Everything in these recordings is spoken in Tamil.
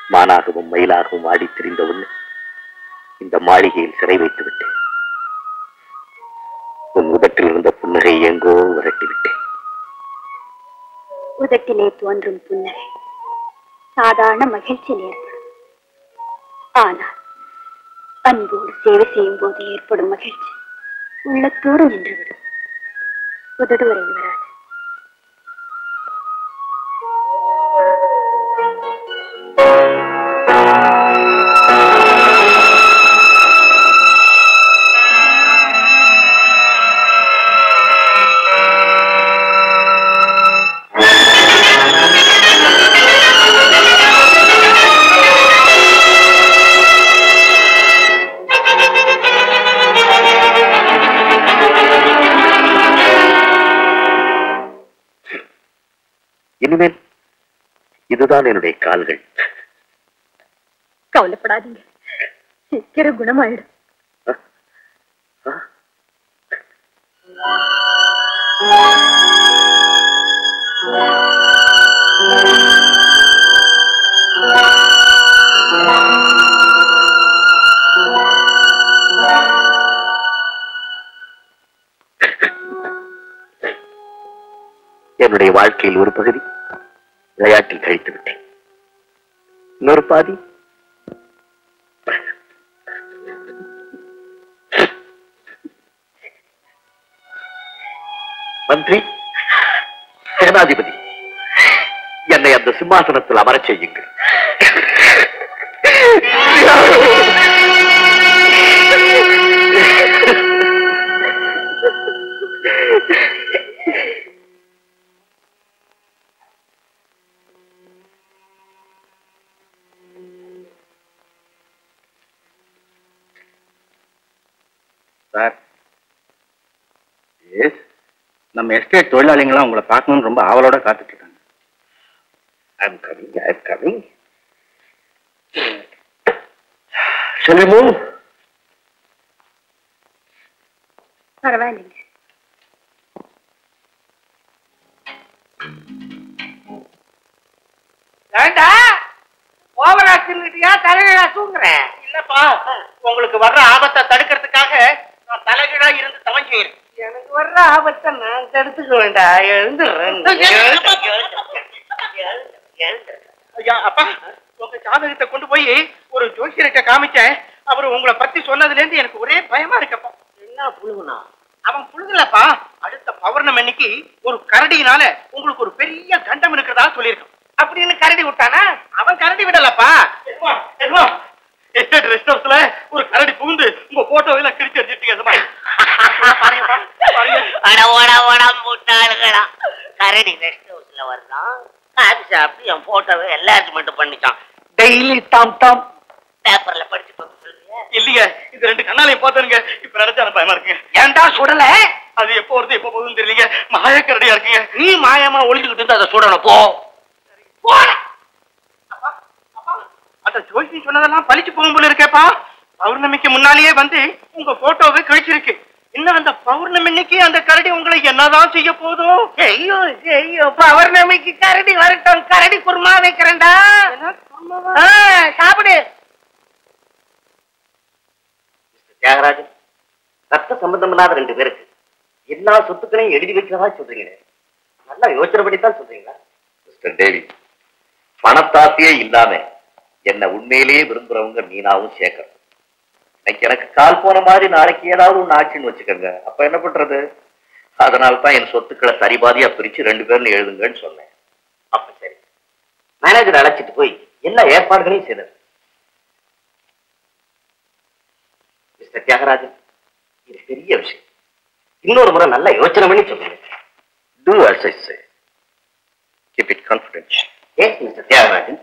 மானாகவும் மயிலாகவும் ஆடித் திரிந்த உன்னை இந்த மாளிகையில் சிறை வைத்து விட்டேன் உன் உதட்டில் இருந்த புன்னகை எங்கோ விரட்டி விட்டேன் உதட்டிலே தோன்றும் புன்னகை சாதாரண மகிழ்ச்சியில் ஏற்படும் ஆனால் அன்போடு சேவை செய்யும் போது ஏற்படும் மகிழ்ச்சி உள்ளத்தோடு நின்றுவிடும் உதடு வரை வராது இனிமேல் இதுதான் என்னுடைய கால்கள் கவலைப்படாதீங்க சீக்கிரம் குணமாயிடும் என்னுடைய வாழ்க்கையில் ஒரு பகுதி விளையாட்டில் கழித்து விட்டேன் இன்னொரு பாதி மந்திரி சேனாதிபதி என்னை அந்த சிம்மாசனத்தில் அமரச் செய்யுங்கள் சார் எஸ் நம்ம எஸ்டேட் தொழிலாளிங்களாம் உங்களை பார்க்கணும்னு ரொம்ப ஆவலோட காத்துட்டு இருக்காங்க I'm coming, I'm coming. Shall we move? பரவாயில்லைங்க ஏண்டா ஓவரா தின்னுட்டியா தலைகீழா தூங்குறேன் இல்லப்பா உங்களுக்கு வர்ற ஆபத்தை தடுக்கிறதுக்காக நான் தலைகீழா இருந்து தவஞ்சேன் எனக்கு வர்ற ஆபத்தை நான் தடுத்துக்க வேண்டாம் எழுந்துடுறேன் ஐயா அப்பா உங்க ஜாதகத்தை கொண்டு போய் ஒரு ஜோசியர்கிட்ட காமிச்சேன் அவர் உங்களை பத்தி சொன்னதுல இருந்து எனக்கு ஒரே பயமா இருக்கப்பா என்ன புழுகுனா அவன் புழுங்கலப்பா அடுத்த பௌர்ணமி அன்னைக்கு ஒரு கரடியினால உங்களுக்கு ஒரு பெரிய கண்டம் இருக்கிறதா சொல்லியிருக்கான் அப்படின்னு கரடி விட்டானா அவன் கரடி விடலப்பா எஸ்டேட் ரெஸ்ட் ஹவுஸ்ல ஒரு கரடி புகுந்து உங்க போட்டோவெல்லாம் கிழிச்சு அடிச்சிட்டீங்க பாருங்கப்பா பாருங்க அட ஓட ஓட முட்டாளுகளா கரடி ரெஸ்ட் ஹவுஸ்ல வரலாம் காபி சாப்பிட்டு என் போட்டோவை எல்லாருக்கும் பண்ணிச்சான் டெய்லி டாம் டாம் பேப்பர்ல படிச்சு பார்க்க சொல்றியா இல்லைங்க இது ரெண்டு கண்ணாலையும் பார்த்தனுங்க இப்ப நினைச்சா எனக்கு பயமா இருக்குங்க ஏன்டா சுடல அது எப்போ வருது எப்போ போகுதுன்னு தெரியலங்க மாயக்கரடியா இருக்குங்க நீ மாயமா ஒளிஞ்சுக்கிட்டு இருந்து அதை சுடணும் போ போட அந்த ஜோசி சொன்னதெல்லாம் பழிச்சு போகும் போல இருக்கேப்பா பௌர்ணமிக்கு முன்னாலேயே வந்து உங்க போட்டோவை கழிச்சிருக்கு இன்னும் அந்த பௌர்ணமி அன்னைக்கு அந்த கரடி உங்களை என்னதான் செய்ய போதோ ஐயோ ஐயோ பௌர்ணமிக்கு கரடி வரட்டும் கரடி குருமா வைக்கிறேன்டா ஆ, சாப்பிடு தியாகராஜன் ரத்த சம்பந்தம் இல்லாத ரெண்டு பேருக்கு எல்லா சொத்துக்களையும் எழுதி வைக்கிறதா சொல்றீங்களே நல்லா யோசனை பண்ணித்தான் சொல்றீங்களா மிஸ்டர் டேவி பணத்தாசையே இல்லாம என்ன உண்மையிலேயே விரும்புறவங்க மீனாவும் சேகர் இன்னைக்கு எனக்கு கால் போன மாதிரி நாளைக்கு ஏதாவது ஒண்ணு ஆச்சுன்னு வச்சுக்கோங்க அப்ப என்ன பண்றது அதனால தான் என் சொத்துக்களை சரிபாதியா பிரிச்சு ரெண்டு பேர்னு எழுதுங்கன்னு சொன்னேன் அப்ப சரி மேனேஜர் அழைச்சிட்டு போய் எல்லா ஏற்பாடுகளையும் செய்தார் மிஸ்டர் தியாகராஜன் இது பெரிய விஷயம் இன்னொரு முறை நல்லா யோசனை பண்ணி சொல்லுங்க do as I say keep it confidential yes mister Thiyagarajan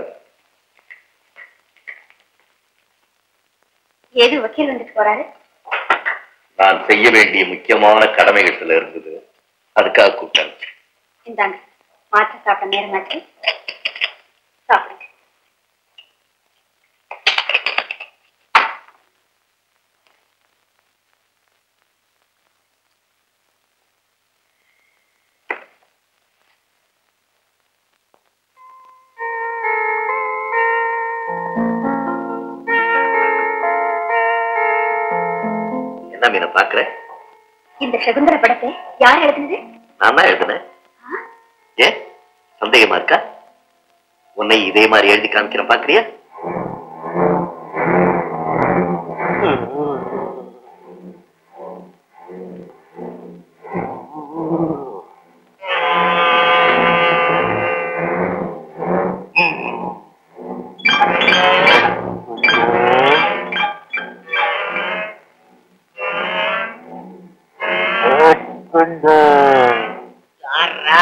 ஏது வக்கீல் வந்துட்டு போறாரு நான் செய்ய வேண்டிய முக்கியமான கடமைகள் சில இருந்தது அதுக்காக கூப்பிட்டேன் இந்தாங்க மாற்ற சாப்பிட்ட நேரமாச்சு சாப்பிடுங்க என்ன மீனை பாக்குறேன் இந்த சகுந்தர படத்தை யார் எழுதுனது நான் தான் எழுதுனேன் ஏன் சந்தேகமா இருக்கா உன்னை இதே மாதிரி எழுதி காமிக்கிறேன் பாக்குறியா யாரா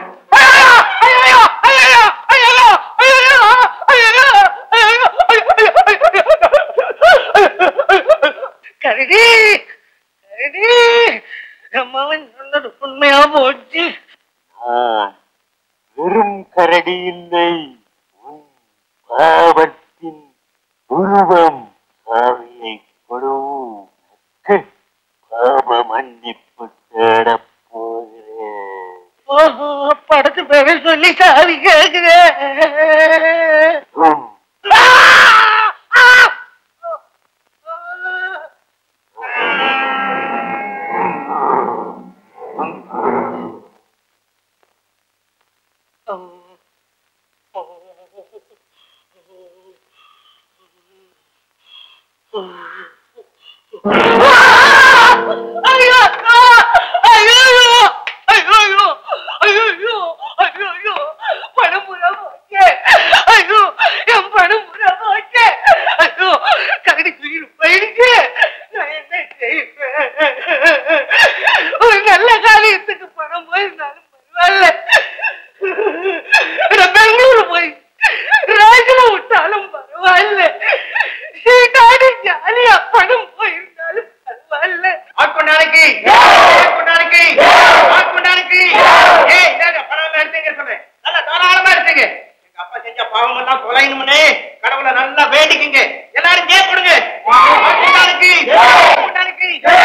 கரடி கரடி அம்மாவன் சொன்னது உண்மையா போச்சு வெறும் கரடி இல்லை உன் பாவத்தின் உருவம் சாவியை கொடு பாவ மன்னிப்பு தேடப் போகிறேன் ஓஹோ படத்து பேரை சொல்லி சாரி கேக்குறேன் உம் ஐயோ ஐயோ ஐயோ ஐயோ ஐயோ ஐயோ பணம் புறாமாச்சே ஐயோ என் பணம் புறாமாச்சே ஐயோ கரடி உயிர் போயிடுச்சு நான் என்ன செய்வேன் ஒரு நல்ல காரியத்துக்கு பணம் போயிருந்தாலும் பரவாயில்ல நான் பெங்களூரு போய் ராஜில விட்டாலும் பரவாயில்ல சீட்டாடி ஜாலியா பணம் போயிருந்தாலும் பரவாயில்ல ஆட்கொண்டானுக்கு ஆட்கொண்டானுக்கு ஆட்கொண்டானுக்கு ஏய் இந்தாங்க பணம் எடுத்துங்க சொல்றேன் நல்லா தாராளமா எடுத்துங்க எங்க அப்பா செஞ்ச பாவம் எல்லாம் தொலைணும்னே கடவுளை நல்லா வேண்டிக்குங்க எல்லாரும் ஜே கொடுங்க ஆட்கொண்டானுக்கு ஆட்கொண்டானுக்கு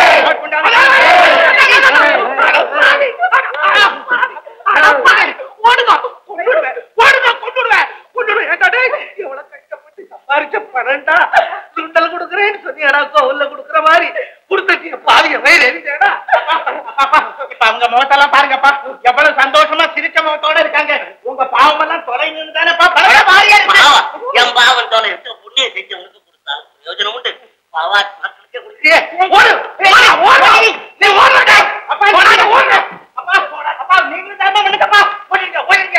ஓடுங்க கொண்டுடுவேன் ஓடுங்க கொண்டுடுவேன் கொண்டுடுவேன் ஏன்டா டேய் எவ்வளவு கஷ்டப்பட்டு சம்பாரிச்ச பணம்டா சுண்டல் கொடுக்குறேன்னு சொன்னியாடா கோவில்ல கொடுக்குற மாதிரி கொடுத்துட்டிய பாதிய வயிறு எரிஞ்சேடா இப்ப அவங்க முகத்தெல்லாம் பாருங்கப்பா எவ்வளவு சந்தோஷமா சிரிச்ச முகத்தோட இருக்காங்க உங்க பாவம் எல்லாம் தொலைன்னு தானேப்பா பரவாயில்ல மாறியா இருக்கு. பாவம் என் பாவம் தோணை எத்தனை புண்ணியம் செஞ்சவனுக்கு கொடுத்தாலும் பிரயோஜனம் உண்டு பாவாத் மக்களுக்கே கொடுக்குறியே ஏய், ஓடு ஏய், ஓடு நீ ஓடுடா அப்பா ஓடு ஓடு அப்பா போடா அப்பா நீங்களும் தான் பண்ணுங்கப்பா ஓடுங்க ஓடுங்க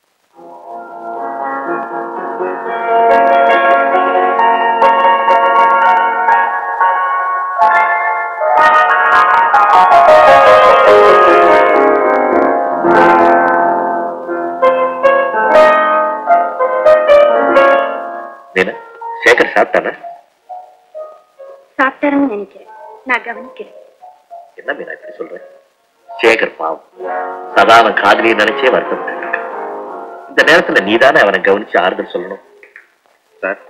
மீனா சேகர் சாப்பிட்டானா சாப்பிட்டாருன்னு நினைக்கிறேன் நான் கவனிக்கிறேன் என்ன மீனா இப்படி சொல்றேன் சேகர் பாவம் சதா அவன் காதலியை நினைச்சே வருத்தப்பட்டு இருக்கான். இந்த நேரத்துல நீதானே அவனை கவனிச்சு ஆறுதல் சொல்லணும் சார்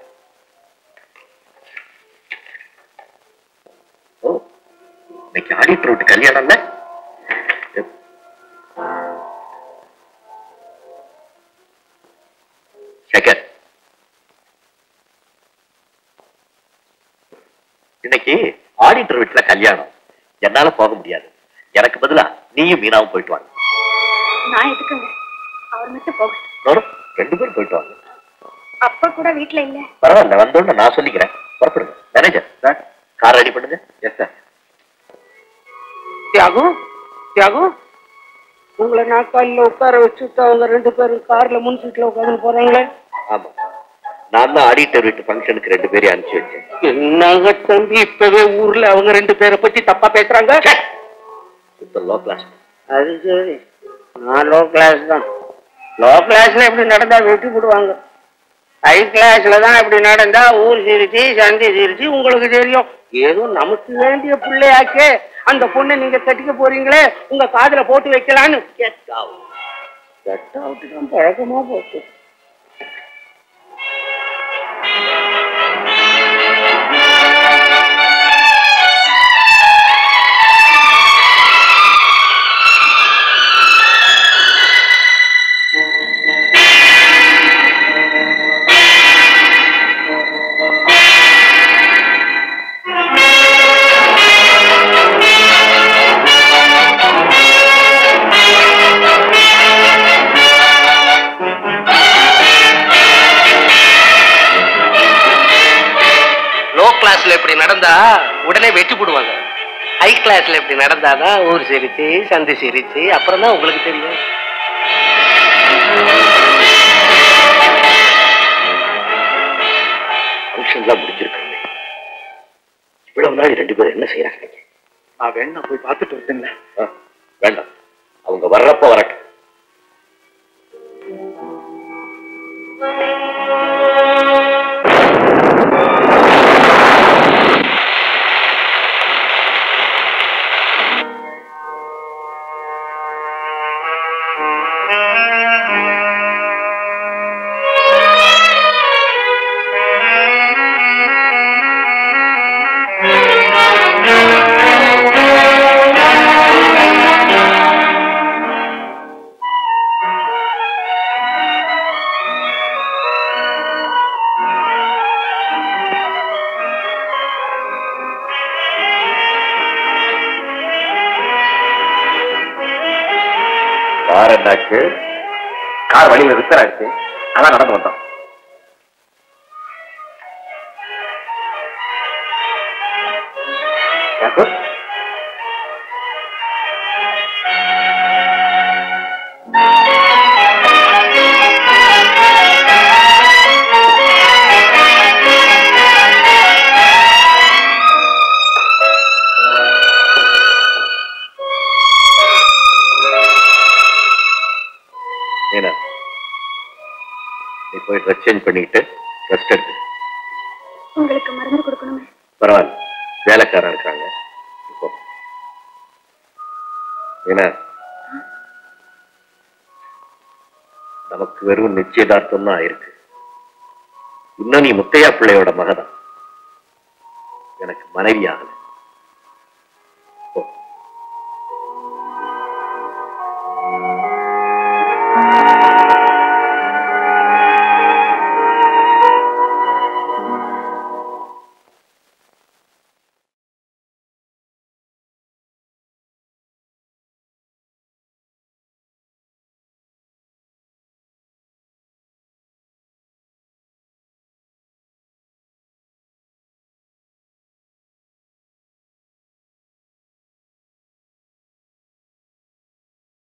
ஓ இன்னைக்கு ஆடிட்டர் விட்டு கல்யாணம் இல்ல சேகர் இன்னைக்கு ஆடிட்டர் வீட்டுல கல்யாணம் என்னால போக முடியாது எனக்கு பதிலா நீயும் மீனாவும் போயிட்டு வாங்க நான் எதுக்குங்க அவர் மட்டும் போகட்டும் நோடு, ரெண்டு பேரும் போயிட்டு வாங்க அப்பா கூட வீட்டுல இல்ல பரவாயில்ல வந்தோன்னு நான் சொல்லிக்கிறேன் புறப்படுங்க மேனேஜர் சார் கார் ரெடி பண்ணுங்க எஸ் சார் தியாகு தியாகு உங்களை நாற்காலில உட்கார வச்சுட்டு அவங்க ரெண்டு பேரும் கார்ல முன் சீட்ல உட்காந்து போறாங்களே ஆமா நான் தான் ஆடிட்டர் வீட்டு ஃபங்க்ஷனுக்கு ரெண்டு பேரையும் அனுப்பிச்சு வச்சேன் என்னங்க தம்பி இப்பவே ஊர்ல அவங்க ரெண்டு பேரை பத்தி தப்பா பேசுறாங்க சுத்த லோ கிளாஸ் அது சரி நான் லோ கிளாஸ் தான் லோ கிளாஸ்ல எப்படி நடந்தா வெட்டி போடுவாங்க ஹை கிளாஸ்ல தான் இப்படி நடந்தா ஊர் சிரிச்சு சந்தி சிரிச்சு உங்களுக்கு தெரியும் ஏதோ நமக்கு வேண்டிய பிள்ளையாக்கே அந்த பொண்ணை நீங்க கட்டிக்க போறீங்களே உங்க காதுல போட்டு வைக்கலான்னு கெட் அவுட் கெட் அவுட் தான் பழக்கமா போச்சு ஆ கிளாஸ்ல இப்படி நடந்தா உடனே வெட்டி போடுவாங்க ஹை கிளாஸ்ல இப்படி நடந்தாதான் ஊர் சிரிச்சு சந்தி சிரிச்சு அப்புறம் தான் உங்களுக்கு தெரியும் ஃபங்க்ஷன்லாம் முடிஞ்சிருக்காங்க இவ்வளவு நாள் ரெண்டு பேரும் என்ன செய்யறாங்க நான் வேணா போய் பார்த்துட்டு வருதுங்களேன் ஆ, வேண்டாம் அவங்க வர்றப்ப வரட்டும் கார் என்னாச்சு கார் வழியில ரிப்பேர் ஆச்சு அதான் நடந்து வந்தோம் யாக்கோ? ஏனா நீ போய் ட்ரெஸ் சேஞ்ச் பண்ணிக்கிட்டு ரெஸ்ட் எடுத்து உங்களுக்கு மருந்து கொடுக்கணுமே பரவாயில்ல வேலைக்காரன் இருக்காங்க இப்போ ஏன்னா நமக்கு வெறும் நிச்சயதார்த்தம் தான் ஆயிருக்கு இன்னும் நீ முத்தையா பிள்ளையோட மகதான் எனக்கு மனைவி ஆகல